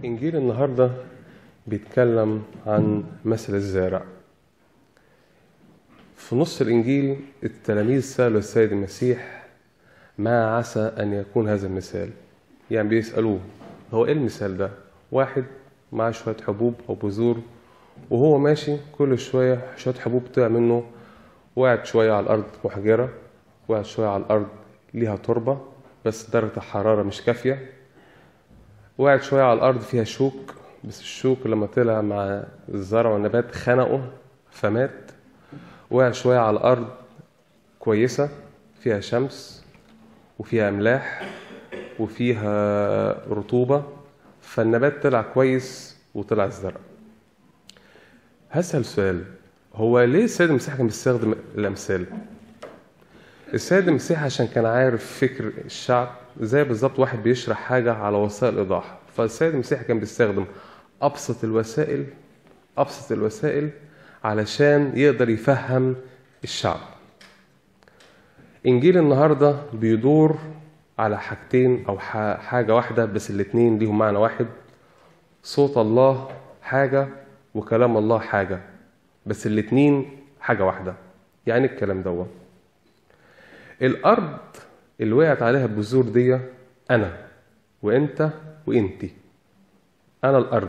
إنجيل النهاردة بيتكلم عن مثل الزارع في نص الإنجيل التلاميذ سألوا السيد المسيح ما عسى أن يكون هذا المثال يعني بيسألوه هو إيه المثال ده واحد معاه شوية حبوب أو بذور وهو ماشي كل شوية شوية حبوب طلع منه وقعت شوية على الأرض محجرة وقعت شوية على الأرض ليها تربة بس درجة الحرارة مش كافية وقعت شوية على الأرض فيها شوك بس الشوك لما طلع مع الزرع والنبات خنقه فمات وقع شوية على الأرض كويسة فيها شمس وفيها أملاح وفيها رطوبة فالنبات طلع كويس وطلع الزرع هسأل سؤال هو ليه السيد المسيح كان بيستخدم الأمثال؟ السيد المسيح عشان كان عارف فكر الشعب زي بالظبط واحد بيشرح حاجة على وسائل إيضاح فالسيد المسيح كان بيستخدم أبسط الوسائل أبسط الوسائل علشان يقدر يفهم الشعب إنجيل النهاردة بيدور على حاجتين أو حاجة واحدة بس الاتنين ليهم معنى واحد صوت الله حاجة وكلام الله حاجة بس الاتنين حاجة واحدة يعني الكلام دوت الأرض اللي وقعت عليها البذور دي أنا وأنت وأنتي أنا الأرض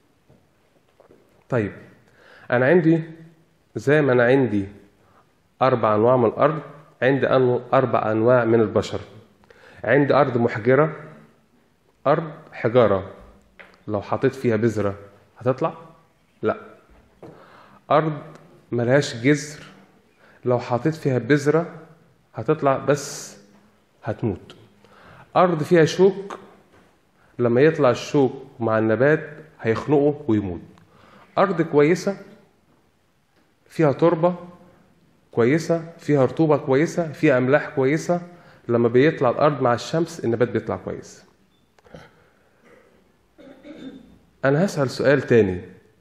طيب أنا عندي زي ما أنا عندي أربع أنواع من الأرض عندي أربع أنواع من البشر عندي أرض محجرة أرض حجارة لو حطيت فيها بذرة هتطلع؟ لا أرض ملهاش جذر لو حطيت فيها بذرة هتطلع بس هتموت أرض فيها شوك لما يطلع الشوك مع النبات هيخنقه ويموت أرض كويسة فيها تربة كويسة فيها رطوبة كويسة فيها أملاح كويسة لما بيطلع الأرض مع الشمس النبات بيطلع كويس أنا هسأل سؤال تاني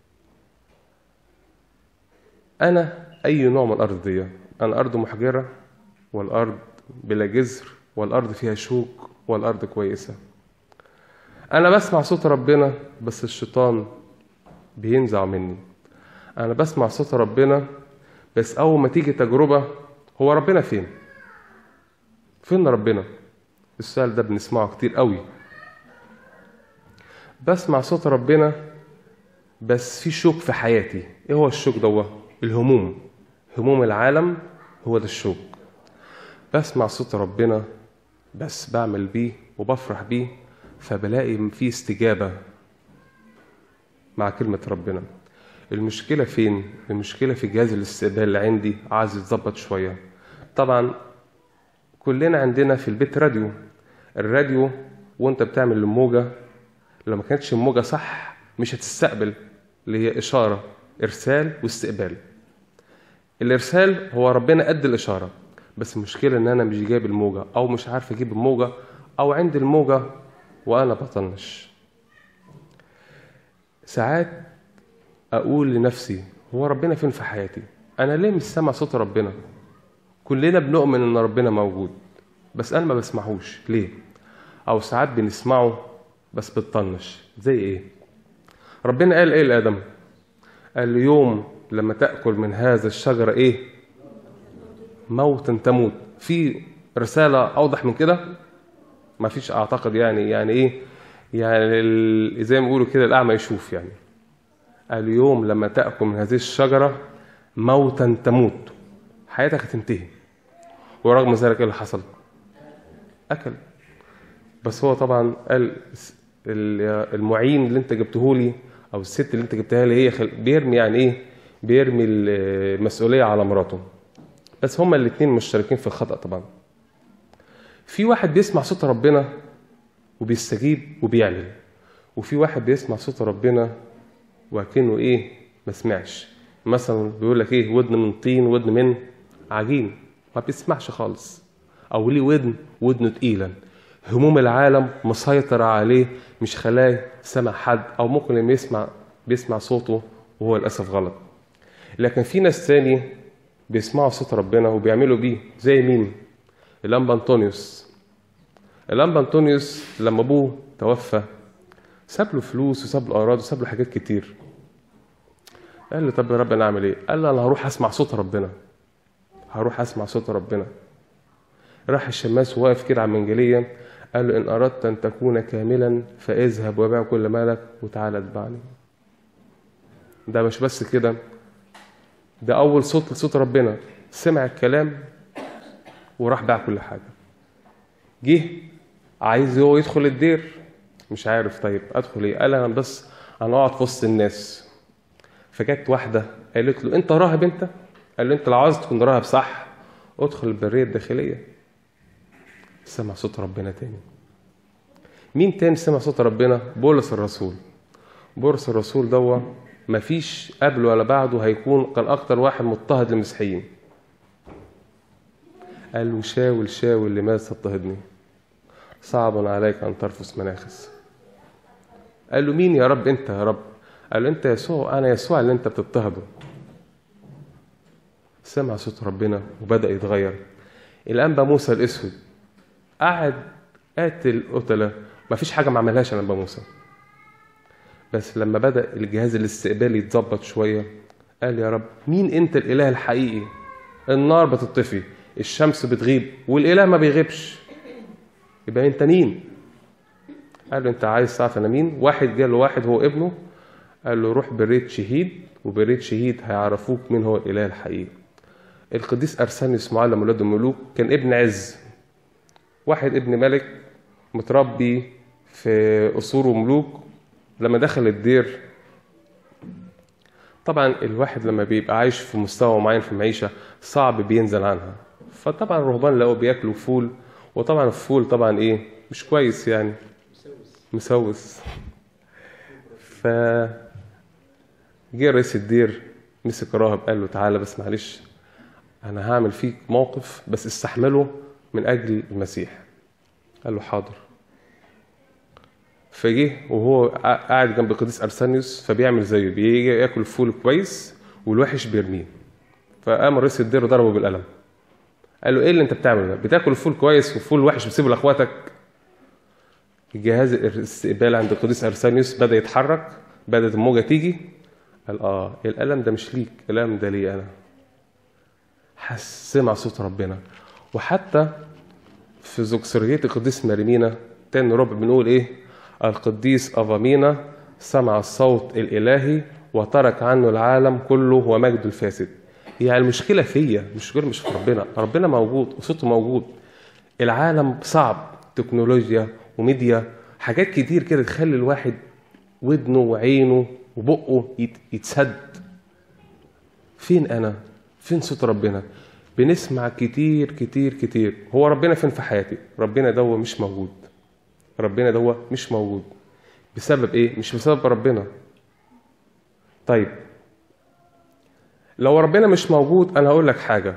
أنا أي نوع من الأرض دي أنا أرض محجرة والأرض بلا جذر والأرض فيها شوك والأرض كويسة أنا بسمع صوت ربنا بس الشيطان بينزع مني أنا بسمع صوت ربنا بس أول ما تيجي تجربة هو ربنا فين؟ فين ربنا؟ السؤال ده بنسمعه كتير قوي بسمع صوت ربنا بس في شوك في حياتي ايه هو الشوك دوت الهموم هموم العالم هو ده الشوك بسمع صوت ربنا بس بعمل بيه وبفرح بيه فبلاقي في استجابة مع كلمة ربنا المشكلة فين؟ المشكلة في جهاز الاستقبال اللي عندي عايز يتظبط شوية طبعا كلنا عندنا في البيت راديو الراديو وانت بتعمل الموجة لو ما كانتش الموجة صح مش هتستقبل اللي هي إشارة إرسال واستقبال الإرسال هو ربنا قد الإشارة بس المشكلة إن أنا مش جايب الموجة أو مش عارف أجيب الموجة أو عندي الموجة وأنا بطنش ساعات أقول لنفسي هو ربنا فين في حياتي أنا ليه مش سامع صوت ربنا كلنا بنؤمن إن ربنا موجود بس أنا ما بسمعهوش ليه أو ساعات بنسمعه بس بتطنش زي إيه ربنا قال إيه لآدم قال له يوم لما تأكل من هذا الشجرة إيه موتا تموت في رسالة أوضح من كده ما فيش أعتقد يعني يعني إيه يعني زي ما بيقولوا كده الأعمى يشوف يعني اليوم لما تأكل من هذه الشجرة موتا تموت حياتك هتنتهي ورغم ذلك ايه اللي حصل أكل بس هو طبعا قال المعين اللي انت جبته لي او الست اللي انت جبتها لي هي خل... بيرمي يعني ايه بيرمي المسؤوليه على مراته بس هما الاثنين مشتركين في الخطا طبعا في واحد بيسمع صوت ربنا وبيستجيب وبيعمل وفي واحد بيسمع صوت ربنا وكأنه ايه ما سمعش مثلا بيقول لك ايه ودن من طين ودن من عجين ما بيسمعش خالص او ليه ودن ودنه تقيله هموم العالم مسيطرة عليه مش خلاه سمع حد أو ممكن لما يسمع بيسمع صوته وهو للأسف غلط لكن في ناس تاني بيسمعوا صوت ربنا وبيعملوا بيه زي مين؟ الأنبا أنطونيوس الأنبا أنطونيوس لما أبوه توفى ساب له فلوس وساب له اراضي وساب له حاجات كتير قال له طب يا رب انا اعمل ايه قال له انا هروح اسمع صوت ربنا هروح اسمع صوت ربنا راح الشماس وواقف كده على المنجليه قال له ان اردت ان تكون كاملا فاذهب وبيع كل مالك وتعالى اتبعني ده مش بس كده ده اول صوت لصوت ربنا سمع الكلام وراح باع كل حاجه جه عايز هو يدخل الدير مش عارف طيب ادخل ايه قال انا بس انا اقعد في وسط الناس فجت واحده قالت له انت راهب انت قال له انت لو عاوز تكون راهب صح ادخل البريه الداخليه سمع صوت ربنا تاني مين تاني سمع صوت ربنا بولس الرسول بولس الرسول دوا مفيش قبله ولا بعده هيكون كان اكتر واحد مضطهد للمسيحيين قال له شاول شاول لماذا تضطهدني صعب عليك ان ترفس مناخس قال له مين يا رب انت يا رب قال له انت يسوع انا يسوع اللي انت بتضطهده سمع صوت ربنا وبدا يتغير الانبا موسى الاسود قعد قاتل قتله مفيش حاجه ما عملهاش الانبا موسى بس لما بدا الجهاز الاستقبالي يتظبط شويه قال يا رب مين انت الاله الحقيقي النار بتطفي الشمس بتغيب والاله ما بيغيبش يبقى انت مين قال له انت عايز تعرف انا مين واحد جاله واحد هو ابنه قال له روح بريت شهيد وبريت شهيد هيعرفوك مين هو الاله الحقيقي القديس ارسانيوس معلم ولاد الملوك كان ابن عز واحد ابن ملك متربي في قصور وملوك لما دخل الدير طبعا الواحد لما بيبقى عايش في مستوى معين في المعيشة صعب بينزل عنها فطبعا الرهبان لقوا بياكلوا فول وطبعا الفول طبعا ايه مش كويس يعني مسوس ف جه رئيس الدير مسك راهب قال له تعالى بس معلش انا هعمل فيك موقف بس استحمله من اجل المسيح قال له حاضر فجه وهو قاعد جنب القديس ارسانيوس فبيعمل زيه بيجي ياكل فول كويس والوحش بيرميه فقام رئيس الدير ضربه بالقلم قال له ايه اللي انت بتعمله ده بتاكل الفول كويس وفول وحش بتسيبه لاخواتك الجهاز الاستقبال عند القديس ارسانيوس بدا يتحرك بدات الموجه تيجي قال اه القلم ده مش ليك القلم ده لي انا حس سمع صوت ربنا وحتى في زوكسرية القديس مريمينا تاني ربع بنقول ايه القديس افامينا سمع الصوت الالهي وترك عنه العالم كله ومجده الفاسد يعني المشكلة فيا المشكلة مش في ربنا ربنا موجود وصوته موجود العالم صعب تكنولوجيا وميديا حاجات كتير كده تخلي الواحد ودنه وعينه وبقه يتسد فين انا فين صوت ربنا بنسمع كتير كتير كتير هو ربنا فين في حياتي ربنا دوا مش موجود ربنا دوا مش موجود بسبب ايه مش بسبب ربنا طيب لو ربنا مش موجود انا هقول لك حاجه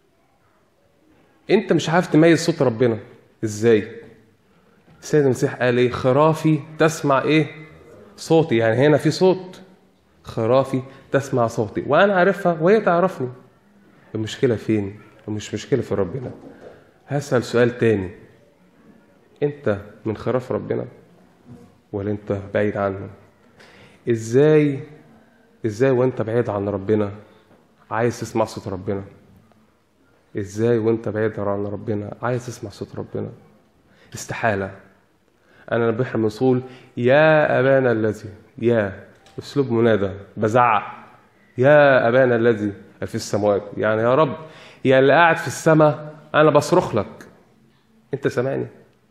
انت مش عارف تميز صوت ربنا ازاي السيد المسيح قال ايه خرافي تسمع ايه صوتي يعني هنا في صوت خرافي تسمع صوتي وانا عارفها وهي تعرفني المشكله فين مش مشكله في ربنا هسال سؤال تاني انت من خراف ربنا ولا انت بعيد عنه ازاي ازاي وانت بعيد عن ربنا عايز تسمع صوت ربنا ازاي وانت بعيد عن ربنا عايز تسمع صوت ربنا استحاله انا بحرم نصول يا ابانا الذي يا اسلوب منادى بزعق يا ابانا الذي في السماوات يعني يا رب يا اللي قاعد في السماء انا بصرخ لك انت سامعني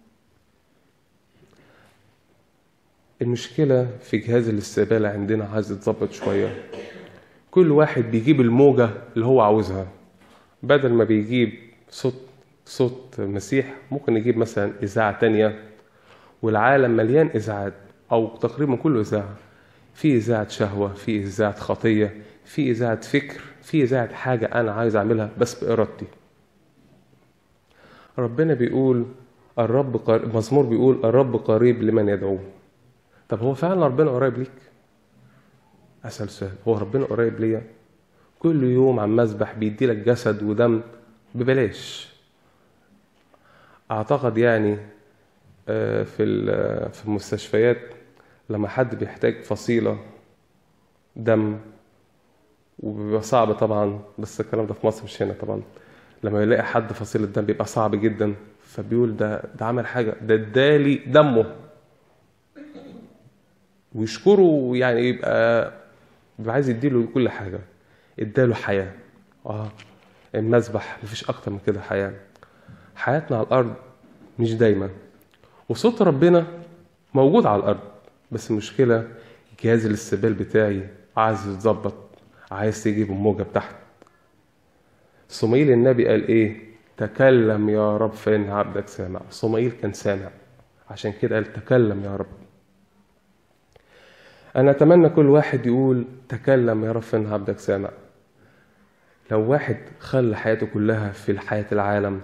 المشكله في جهاز الاستقبال عندنا عايز يتظبط شويه كل واحد بيجيب الموجه اللي هو عاوزها بدل ما بيجيب صوت صوت المسيح ممكن يجيب مثلا اذاعه تانية والعالم مليان اذاعات او تقريبا كله اذاعه في اذاعه شهوه في اذاعه خطيه في اذاعه فكر في اذاعه حاجه انا عايز اعملها بس بارادتي ربنا بيقول الرب قريب مزمور بيقول الرب قريب لمن يدعوه طب هو فعلا ربنا قريب ليك اسال سؤال هو ربنا قريب ليا كل يوم عم مذبح بيدي لك جسد ودم ببلاش اعتقد يعني في في المستشفيات لما حد بيحتاج فصيلة دم وبيبقى صعب طبعا بس الكلام ده في مصر مش هنا طبعا لما يلاقي حد فصيلة دم بيبقى صعب جدا فبيقول ده ده عمل حاجة ده ادالي دمه ويشكره يعني يبقى بيبقى عايز يديله كل حاجة اداله حياة اه المذبح مفيش أكتر من كده حياة حياتنا على الأرض مش دايما وصوت ربنا موجود على الأرض بس المشكلة جهاز الاستقبال بتاعي عايز يتظبط عايز تجيب الموجة بتاعته صموئيل النبي قال ايه تكلم يا رب فإن عبدك سامع صموئيل كان سامع عشان كده قال تكلم يا رب أنا أتمنى كل واحد يقول تكلم يا رب فإن عبدك سامع لو واحد خلى حياته كلها في حياة العالم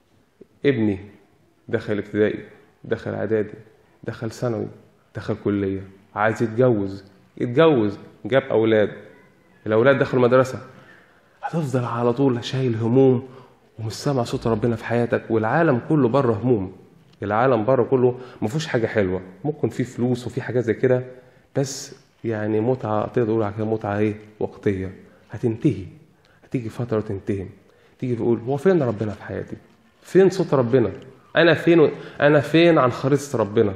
ابني دخل ابتدائي دخل اعدادي دخل ثانوي دخل كلية عايز يتجوز يتجوز جاب أولاد الأولاد دخلوا مدرسة هتفضل على طول شايل هموم ومش سامع صوت ربنا في حياتك والعالم كله بره هموم العالم بره كله ما فيهوش حاجة حلوة ممكن في فلوس وفي حاجات زي كده بس يعني متعة تقدر تقول على كده متعة ايه وقتية هتنتهي هتيجي فترة تنتهي تيجي تقول هو فين ربنا في حياتي فين صوت ربنا انا فين و... انا فين عن خريطة ربنا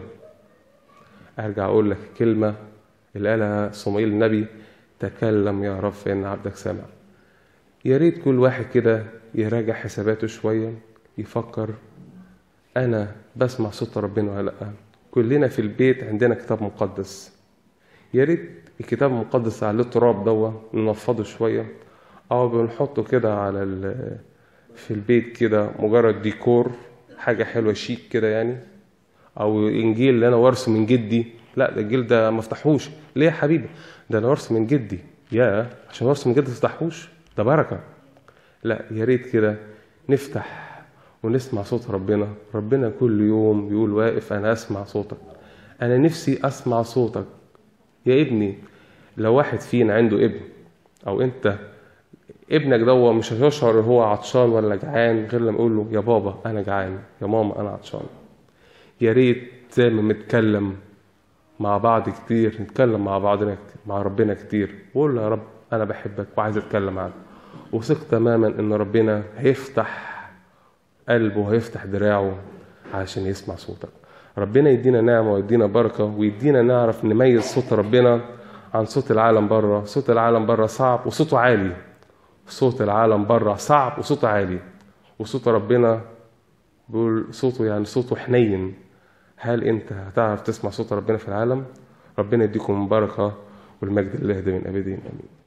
ارجع اقول لك كلمة اللي قالها صموئيل النبي تكلم يا رب فإن عبدك سمع يا ريت كل واحد كده يراجع حساباته شوية يفكر أنا بسمع صوت ربنا ولا لأ كلنا في البيت عندنا كتاب مقدس يا ريت الكتاب المقدس على التراب دوا ننفضه شوية أو بنحطه كده على ال... في البيت كده مجرد ديكور حاجة حلوة شيك كده يعني أو إنجيل اللي أنا وارثه من جدي لا ده الجيل ده ما افتحوش ليه يا حبيبي ده انا وارثه من جدي يا عشان وارثه من جدي ما تفتحوش ده بركه لا يا ريت كده نفتح ونسمع صوت ربنا ربنا كل يوم بيقول واقف انا اسمع صوتك انا نفسي اسمع صوتك يا ابني لو واحد فينا عنده ابن او انت ابنك ده مش هيشعر هو عطشان ولا جعان غير لما يقول له يا بابا انا جعان يا ماما انا عطشان يا ريت زي ما بنتكلم مع بعض كتير نتكلم مع بعضنا مع ربنا كتير وقول له يا رب انا بحبك وعايز اتكلم عنك وثق تماما ان ربنا هيفتح قلبه وهيفتح دراعه عشان يسمع صوتك ربنا يدينا نعمه ويدينا بركه ويدينا نعرف نميز صوت ربنا عن صوت العالم بره صوت العالم بره صعب وصوته عالي صوت العالم بره صعب وصوته عالي وصوت ربنا بيقول صوته يعني صوته حنين هل انت هتعرف تسمع صوت ربنا في العالم ربنا يديكم بركه والمجد لله ده من ابدين امين